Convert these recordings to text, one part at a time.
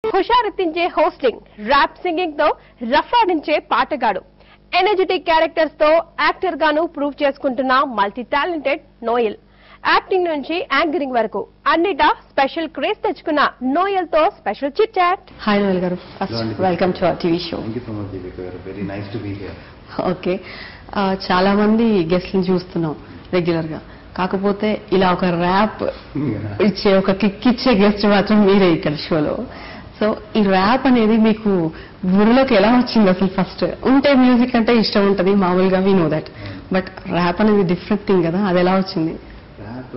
హుషారెత్తించే hosting rap singing తో రఫాడించే పాటగాడు ఎనర్జెటిక్ క్యారెక్టర్స్ తో యాక్టర్ గాను ప్రూవ్ చేసుకుంటున్న మల్టీ టాలెంటెడ్ నోయల్ యాక్టింగ్ నుంచి యాంకరింగ్ వరకు అన్నిటా స్పెషల్ క్రేజ్ తెచ్చుకున్న నోయల్ తో special chit chat hi Noel garu first Hello, Andy. Welcome to our TV show thank you so much Deepika garu very nice to be here okay ఆ, చాలా మంది గెస్ట్లను చూస్తున్నాం రెగ్యులర్ గా కాకపోతే ఇలా ఒక ర్యాప్ ఇచ్చే ఒక కిక్ ఇచ్చే గెస్ట్ మాత్రం మీరే ఇక్కడ షోలో సో ఈ ర్యాప్ అనేది మీకు బుర్రలోకి ఎలా వచ్చింది అసలు ఫస్ట్ ఉంటే మ్యూజిక్ అంటే ఇష్టం ఉంటుంది మామూలుగా we know that but rap అనేది డిఫరెంట్ థింగ్ కదా అది ఎలా వచ్చింది ర్యాప్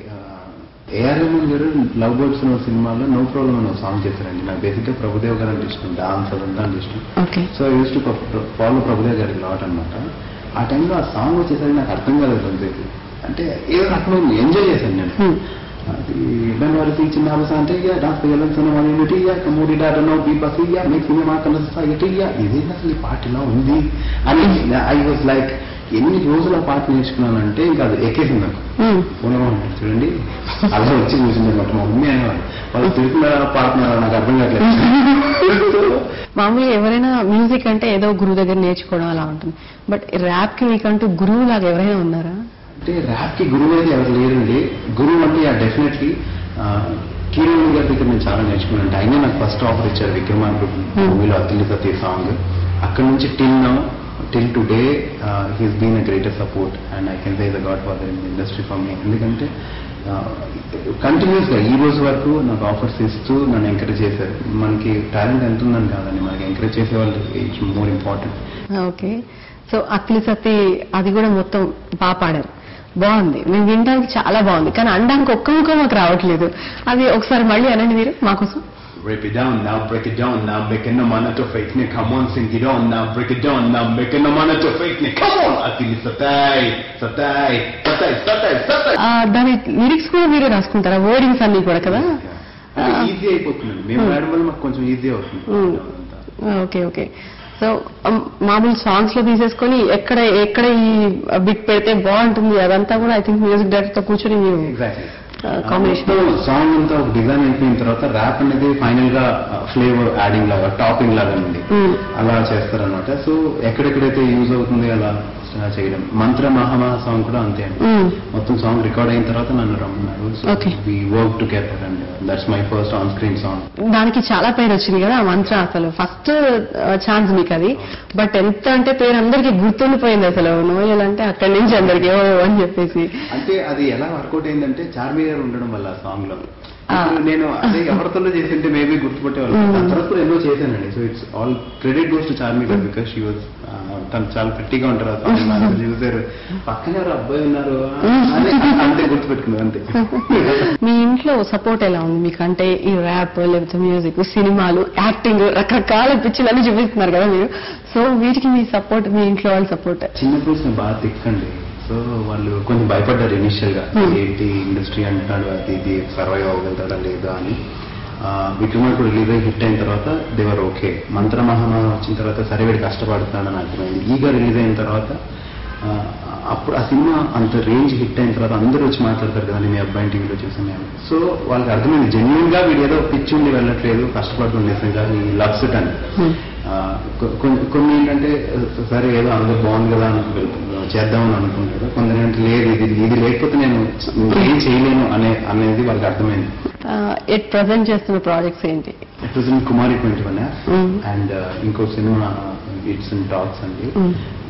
ఏఆర్ రెహమాన్ గారు లవ్ బర్డ్స్ అనే సినిమాలో నో ప్రాబ్లం అనే సాంగ్ చేశారండి నాకు బేసిక్గా ప్రభుదేవ్ గారు అంటే ఇష్టం డాన్స్ అదంతా అంటే ఇష్టం okay so used to follow Prabhudev గారికి లాట్ అనమాట ఆ టైంలో ఆ సాంగ్ వచ్చేసరికి నాకు అర్థం కాలేదు అంతే అంటే ఏదో రకమైన ఎంజాయ్ చేశాను నేను Hmm. అది దాని వరకు చిన్న అవసరం అంటే ఇక డాన్స్ వెళ్ళాల్సిన వాళ్ళు యూనిటీ ఇక కమూడి డాటనో బీపస్ ఇక మీకు సినిమా కన్నా సొసైటీ ఇక ఇదేంటి అసలు ఈ పాట ఇలా ఉంది అని ఐ వాజ్ లైక్ ఎన్ని రోజులు ఆ పాట నేర్చుకున్నానంటే ఇంకా అది ఎక్కేసింది నాకు Hmm. పూణే ఉంటుంది చూడండి అలా వచ్చి కూర్చుంది అనమాట మా మమ్మీ అనేవాళ్ళు వాళ్ళు తిరుగుతున్నారా పాడుతున్నారా నాకు అర్థం కావట్లేదు మామూలుగా ఎవరైనా మ్యూజిక్ అంటే ఏదో గురువు దగ్గర నేర్చుకోవడం అలా ఉంటుంది బట్ ర్యాప్ కి మీకంటూ గురువు లాగా ఎవరైనా ఉన్నారా అంటే ర్యాప్ కి గురువు అయితే ఎవరు లేరండి గురువు అంటే డెఫినెట్లీ కీరవాణి గారి దగ్గర నేను చాలా నేర్చుకున్నాను అంటే ఆయన నాకు ఫస్ట్ ఆఫర్ ఇచ్చారు విక్రమార్కు మూవీలో అతిలి సతీ సాంగ్ అక్కడ నుంచి till now till today he's been a greater support and I can say the god father in industry for me ఎందుకంటే కంటిన్యూస్ గా ఈ రోజు వరకు నాకు ఆఫర్స్ ఇస్తూ నన్ను ఎంకరేజ్ చేశారు మనకి టాలెంట్ ఎంత ఉందని కాదండి మనకి ఎంకరేజ్ చేసే వాళ్ళు it's more important okay so అఖిలి సతి అది కూడా మొత్తం బాగా పాడారు బాగుంది మేము వినడానికి చాలా బాగుంది కానీ అనడానికి ఒక్క ముక్క మాకు రావట్లేదు అది ఒకసారి మళ్ళీ అనండి మీరు మాకోసం Break it down now, break it down now, making no man to fake me. Come on, sing it on now, break it down now, making no man to fake me. Come on, I feel satai, satai, satai, satai, satai. ఆ, దాని lyrics కూడా మీరే రాసుకుంటారా wordings అన్ని కూడా కదా easy అయిపోతుంది మేము రాయడం వల్ల మాకు కొంచెం ఈజీ అవుతుంది ఓకే ఓకే సో మామూలు సాంగ్స్ లో తీసేసుకొని ఎక్కడ ఎక్కడ ఈ బిట్ పెడితే బాగుంటుంది అదంతా కూడా ఐ థింక్ మ్యూజిక్ డైరెక్టర్ తో కూర్చొని మీరు ఎగ్జాక్ట్లీ కాంబినేషన్ సాంగ్ అంతా ఒక డిజైన్ అయిపోయిన తర్వాత ర్యాప్ అనేది ఫైనల్ గా ఫ్లేవర్ యాడింగ్ లాగా టాపింగ్ లాగా ఉంది Mm. అలా చేస్తారనమాట సో ఎక్కడెక్కడైతే యూజ్ అవుతుంది అలా చేయడం మంత్ర మహామహ సాంగ్ కూడా అంతే అండి మొత్తం సాంగ్ రికార్డ్ అయిన తర్వాత నన్ను రమ్మన్నారు Okay. We work together and that's my first on screen song దానికి చాలా పేరు వచ్చింది కదా ఆ మంత్ర అసలు ఫస్ట్ ఛాన్స్ మీకు అది బట్ ఎంత అంటే పేరు అందరికి గుర్తుండిపోయింది అసలు నోయల్ అంటే అక్కడి నుంచి అందరికి ఓ అని చెప్పేసి అంటే అది ఎలా వర్కౌట్ అయిందంటే చార్మి గారు ఉండడం వల్ల ఆ సాంగ్ లో Ah. ఇప్పుడు నేను అదే ఎవరితో చేసింటే మేబీ గుర్తుపట్టేవాళ్ళు Mm. దాని తర్వాత కూడా ఎన్నో చేశానండి so it's all credit goes to Charmi garu because she was తను చాలా పెట్టిగా ఉంటారు ఆ సాంగ్ నాకు చూసారు పక్కన ఎవరు అబ్బాయి ఉన్నారు అని అంతే గుర్తుపెట్టుకున్నారు అంతే మీ ఇంట్లో సపోర్ట్ ఎలా ఉంది మీకు అంటే ఈ ర్యాప్ లేకపోతే మ్యూజిక్ సినిమాలు యాక్టింగ్ రకరకాల పిచ్చిలన్నీ చూపిస్తున్నారు కదా మీరు సో వీటికి మీ సపోర్ట్ మీ ఇంట్లో వాళ్ళ సపోర్ట్ చిన్నప్పుడు నేను బాగా తిక్కండి సో వాళ్ళు కొంచెం భయపడ్డారు ఇనిషియల్ గా Hmm. ఏంటి ఇండస్ట్రీ అంటున్నాడు అది ఇది సర్వైవ్ అవ్వగలుగుతాడా లేదా అని విక్రమార్కుడు రిలీజ్ అయ్యి హిట్ అయిన తర్వాత దేవర్ ఓకే మంత్ర మహామా వచ్చిన తర్వాత సరే వీడు కష్టపడుతున్నాడని అర్థమైంది ఈగా రిలీజ్ అయిన తర్వాత ఆ, అప్పుడు ఆ సినిమా అంత రేంజ్ హిట్ అయిన తర్వాత అందరూ వచ్చి మాట్లాడతారు కదండి మీ అబ్బాయి టీవీలో చూసాను నేను సో వాళ్ళకి అర్థమైంది జెన్యున్ గా వీడు ఏదో పిచ్చి ఉండి వెళ్ళట్లేదు కష్టపడుతుంది నిజంగా ఈ లవ్స్ ఇట్ అని ఆ, కొ- కొన్ని కొన్ని ఏంటంటే సరే ఏదో అందరూ బాగుంది కదా అని వెళ్తున్నారు, చేద్దామని అనుకుంటారు కొందరు ఏంటంటే లేదు ఇది ఇది లేకపోతే నేను ఏం చేయలేను అనే అనేది వాళ్ళకి అర్థమైంది ఎట్ ప్రజెంట్ చేస్తున్న ప్రాజెక్ట్స్ ఏంటి present Kumari twenty one Mm. And ఇంకో సినిమా ఇట్స్ ఇన్ టాక్స్ అండి Mm.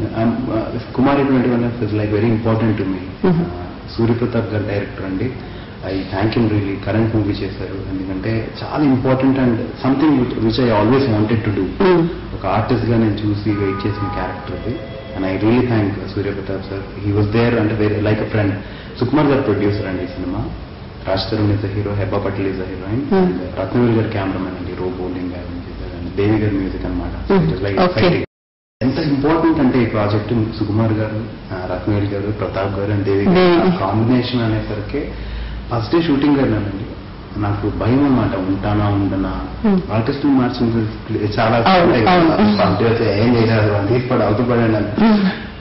Kumari twenty one is like very important to me Mhm. Suryapratap garu director అండి I thank you really current movie చేశారు ఎందుకంటే చాలా important and something which I always wanted to do Mm. ఒక artist గా నేను చూసి wait చేసిన క్యారెక్టర్ అది and I really thank Suryapratap sir he was there అంటే వేరే లైక్ అ ఫ్రెండ్ సుకుమార్ గారు ప్రొడ్యూసర్ అండి ఈ cinema Raj Tarun is hero Hebah Patel is heroine Hmm. And Ratnavel garu cameraman అండి రో బోలింగ్ గారు చేశారు దేవి గారి మ్యూజిక్ అనమాట Hmm. Like Okay. ఎంత ఇంపార్టెంట్ అంటే ఈ ప్రాజెక్ట్ సుకుమార్ గారు ఆ, రత్నవేల్ గారు ప్రతాప్ గారు అండ్ దేవి గారు దేవి. కాంబినేషన్ అనేసరికి ఫస్ట్ డే షూటింగ్ గారినానండి నాకు భయం అన్నమాట ఉంటానా ఉండనా Hmm. ఆర్టిస్ట్ మార్చింది చాలా అవును, ఉంటాయి అవును. కదా. పంపి వస్తే ఏం చేశారు అని తీసుకోండి అవుతుపడండి అని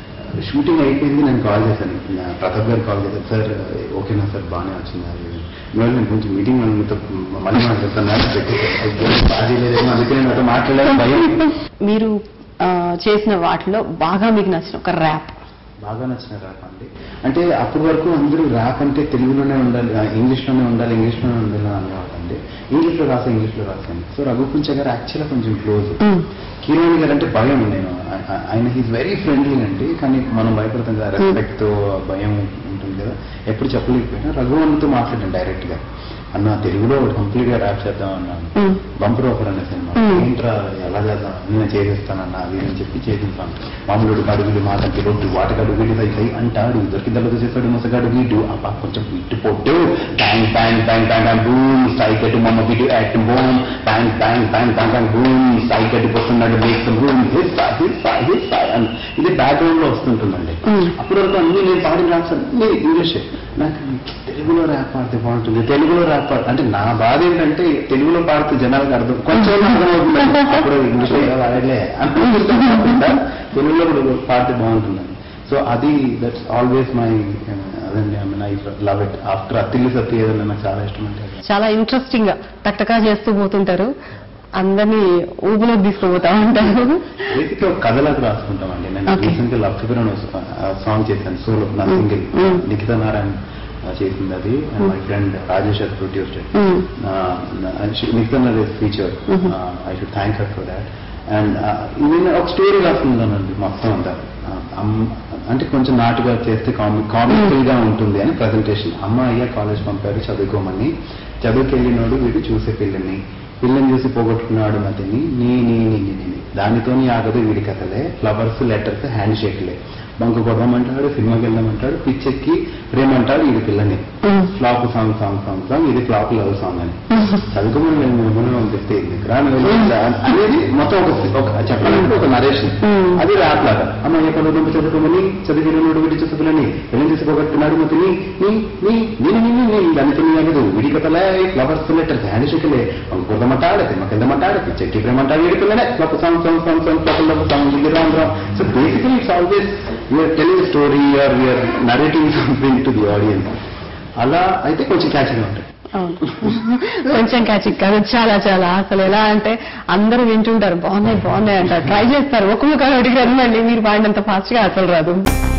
షూటింగ్ అయిపోయింది నేను కాల్ చేశాను నా ప్రతాప్ గారు కాల్ చేశాను సార్ ఓకేనా సార్ బాగానే వచ్చింది అది ఇది." ఇవాళ నేను కొంచెం మీటింగ్ మీతో మళ్ళీ మాట్లాడుతాను అది లేదేమో అందుకే నేను మీతో మాట్లాడలేదు భయం మీరు ఆ, చేసిన వాటిలో బాగా మీకు నచ్చిన ఒక ర్యాప్ బాగా నచ్చిన ర్యాప్ అండి అంటే అప్పటి వరకు అందరూ ర్యాప్ అంటే తెలుగులోనే ఉండాలి ఆ, ఇంగ్లీష్లోనే ఉండాలి ఇంగ్లీష్లోనే ఉండాలి అని అనేవాళ్ళండి ఇంగ్లీష్లో రాసా ఇంగ్లీష్లో రాసాను సో రఘుకుంచ గారు యాక్చువల్గా కొంచెం క్లోజ్ కిరణ్ గారు అంటే భయం నేను ఆ- ఆ- ఆయన హీస్ వెరీ ఫ్రెండ్లీ అండి కానీ మనం భయపడతాం కదా రెస్పెక్ట్ తో భయం ఉంటుంది కదా ఎప్పుడు చెప్పలేకపోయినా రఘువన్తో మాట్లాడాను డైరెక్ట్ గా అన్న తెలుగులో కంప్లీట్ గా ర్యాప్ చేద్దాం అన్నాను Mm. బంపర్ ఆఫర్ అనే సినిమా Mm. ఏంట్రా ఎలా చేద్దాం నేను చేసేస్తానన్న అది అని చెప్పి చేసేస్తాను మామూలుడు అడుగులు మాటకి రొట్టు వాటగాడు వీడి సై సై అంటాడు దొరికిద్దలతో చేస్తాడు మొసగాడు వీడు అబ్బా కొంచెం ఇటు పొట్టు bang bang bang bang bang boom సైకెట్ మమ్మ వీడు act boom bang bang bang bang bang boom సైకెట్ పోతున్నాడు మేక్స్ బూమ్ హిస్సా హిస్సా హిస్సా అని ఇది బ్యాక్గ్రౌండ్ లో వస్తుంటుందండి Mm. అప్పటి వరకు అన్ని నేను పాడిన ర్యాప్స్ అన్ని ఇంగ్లీష్ నాకు తెలుగులో ర్యాప్ పాడితే బాగుంటుంది తెలుగులో ర్యాప్ పాడు అంటే నా బాధ ఏంటంటే తెలుగులో పాడితే జనాలకు అర్థం కొంచెం అర్థమవుతుంది అప్పుడు ఇంగ్లీష్లో ఏదో వాడలే అనుకుంటా తెలుగులో కూడా పాడితే బాగుంటుందని సో అది దట్స్ ఆల్వేస్ మై అదండి I mean I love it after Attili Satti ఏదన్నా నాకు చాలా ఇష్టం అంటే అది. చాలా ఇంట్రెస్టింగ్ గా టక్టకా చేస్తూ పోతుంటారు అందరినీ ఊబులోకి తీసుకుపోతా ఉంటారు బేసిక్ ఒక కథలకు రాసుకుంటామండి నేను Okay. రీసెంట్ గా లవ్ ఫిగర్ సాంగ్ చేశాను సోలో నా Mm. Single Mm. Nikhita Narayan ఆ, చేసింది అది మై ఫ్రెండ్ రాజేష్ అది produced Mm. Nikhita Narayan feature Mhm. I should thank her for that and నేను ఒక స్టోరీ రాసుకుంటానండి మొత్తం అంతా ఆ, అమ్- అంటే కొంచెం నాటుగా చేస్తే కామిక్ కామికల్ గా ఉంటుంది అని ప్రజెంటేషన్ అమ్మ అయ్య కాలేజ్ పంపారు చదువుకోమని చదువుకి వెళ్ళినోడు వీడు చూసే పిల్లని పిల్లని చూసి పోగొట్టుకున్నాడు మతిని నీ నీ నీ నీ నీ. దానితోని ఆగదు వీడి కథలే ఫ్లవర్స్ లెటర్స్ హ్యాండ్ షేక్లే బంకు కొడదామంటాడు సినిమాకి వెళ్దామంటాడు పిచ్చెక్కి ప్రేమ అంటాడు వీడి పిల్లని Mm. Flop song song song song ఇది ఫ్లాప్ లవ్ సాంగ్ అని చదువుకోమని నేను మిమ్మల్ని పంపిస్తే ఎందుకు రా నువ్వు వెళ్ళి అనేది మొత్తం ఒక ఒక చెప్పాలంటే ఒక నరేషన్ Mm. అది ర్యాప్ లాగా అమ్మ ఏ పనులు పంపి చదువుకోమని చదివినోడు వీడి చూసుకులని వెళ్ళి తీసుకోబట్టున్నాడు మతిని నీ నీ నేను నిన్ను నేను దానితో నీ అనదు విడి కథలే ఫ్లవర్స్ లెటర్స్ హ్యాండ్ షేకలే కొడదమంటాడు తిమ్మ కిందమంటాడు చెట్టి ప్రేమంటాడు వీడి పిల్లనే flop song song song song flop love song ఇది wrong wrong so basically it's always you're telling story you're you're narrating something to the audience అలా అయితే కొంచెం క్యాచ్గా ఉంటాయి అవును కొంచెం క్యాచిక్ కాదు చాలా చాలా అసలు ఎలా అంటే అందరూ వింటుంటారు బాగున్నాయి బాగున్నాయి అంటారు ట్రై చేస్తారు ఒక్కొక్క అడిగి రండి మీరు పాడినంత ఫాస్ట్ గా అసలు రాదు